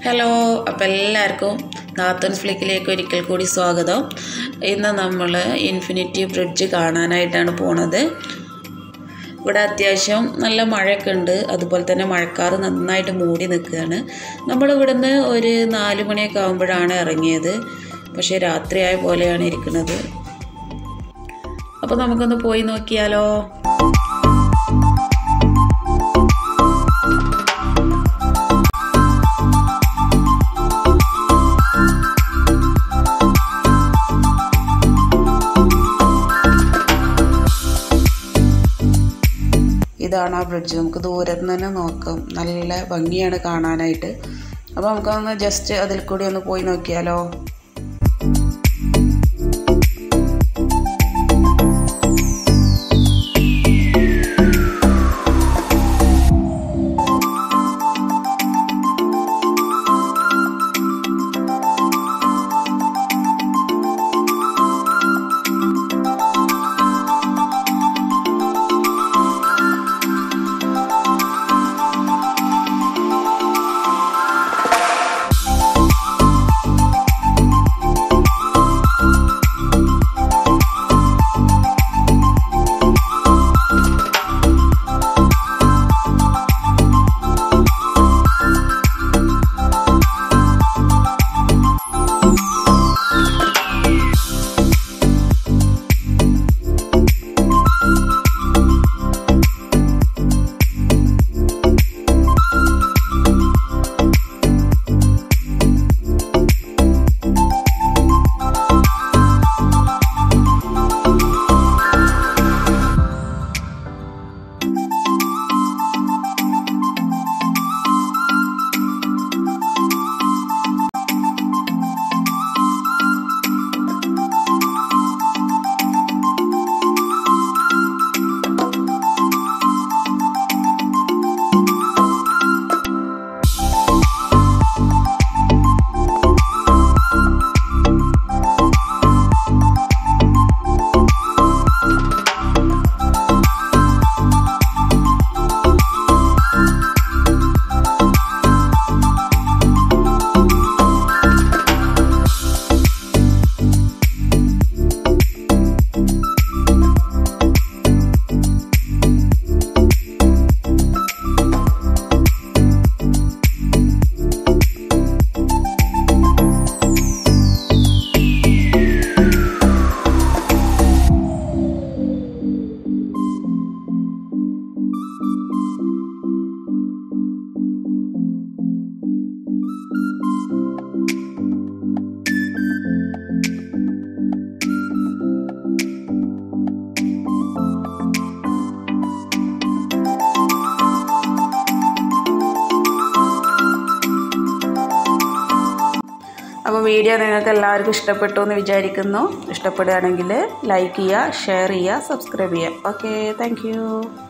hello അപ്പോൾ എല്ലാവർക്കും നാത്തൻസ് ഫ്ലിക്കിലേക്ക് ഒരിക്കൽ കൂടി സ്വാഗതം ഇന്ന് നമ്മൾ ഇൻഫിനിറ്റി ബ്രിഡ്ജ് കാണാനായിട്ടാണ് പോണത് ഇവിടെ അത്യാവശ്യം നല്ല മഴയൊക്കെ ഉണ്ട് അതുപോലെ തന്നെ മഴക്കാറ് നന്നായിട്ട് മൂടി നിൽക്കുകയാണ് നമ്മൾ ഇവിടുന്ന് ഒരു നാല് മണിയൊക്കെ ആകുമ്പോഴാണ് ഇറങ്ങിയത് പക്ഷേ രാത്രിയായ പോലെയാണ് ഇരിക്കുന്നത് അപ്പോൾ നമുക്കൊന്ന് പോയി നോക്കിയാലോ ഇതാണ് ആ ബ്രിഡ്ജ് നമുക്ക് ദൂരത്ത് നിന്ന് തന്നെ നോക്കാം നല്ല ഭംഗിയാണ് കാണാനായിട്ട് അപ്പോൾ നമുക്കൊന്ന് ജസ്റ്റ് അതിൽ കൂടി ഒന്ന് പോയി നോക്കിയാലോ അപ്പോൾ വീഡിയോ നിങ്ങൾക്ക് എല്ലാവർക്കും ഇഷ്ടപ്പെട്ടു എന്ന് വിചാരിക്കുന്നു ഇഷ്ടപ്പെടുകയാണെങ്കിൽ ലൈക്ക് ചെയ്യുക ഷെയർ ചെയ്യുക സബ്സ്ക്രൈബ് ചെയ്യുക ഓക്കെ താങ്ക്